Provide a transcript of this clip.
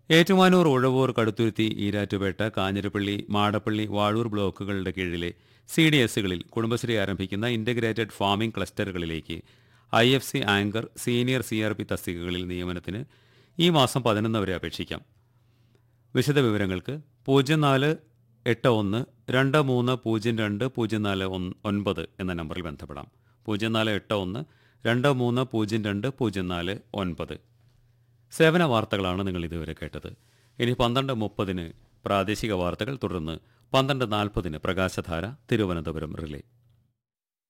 ഏറ്റുമാനൂർ ഉഴവൂർ കടുത്തുരുത്തി ഈരാറ്റുപേട്ട കാഞ്ഞിരപ്പള്ളി മാടപ്പള്ളി വാഴൂർ ബ്ലോക്കുകളുടെ കീഴിലെ C D എസുകളിൽ കുടുംബശ്രീ ആരംഭിക്കുന്ന ഇന്റഗ്രേറ്റഡ് ഫാമിംഗ് ക്ലസ്റ്ററുകളിലേക്ക് I F C anchor senior C R P തസ്തികകളിൽ നിയമനത്തിന് ഈ മാസം പതിനൊന്ന് വരെ അപേക്ഷിക്കാം വിശദ വിവരങ്ങൾക്ക് പൂജ്യം നാല് എട്ട് ഒന്ന് രണ്ട് മൂന്ന് പൂജ്യം രണ്ട് പൂജ്യം നാല് ഒന്ന് ഒൻപത് എന്ന നമ്പറിൽ ബന്ധപ്പെടാം പൂജ്യം നാല് എട്ട് ഒന്ന് രണ്ട് മൂന്ന് പൂജ്യം രണ്ട് പൂജ്യം നാല് ഒൻപത് സേവന വാർത്തകളാണ് നിങ്ങൾ ഇതുവരെ കേട്ടത് ഇനി പന്ത്രണ്ട് മുപ്പതിന് പ്രാദേശിക വാർത്തകൾ തുടർന്ന് പന്ത്രണ്ട് നാൽപ്പതിന് പ്രകാശധാര തിരുവനന്തപുരം റിലേ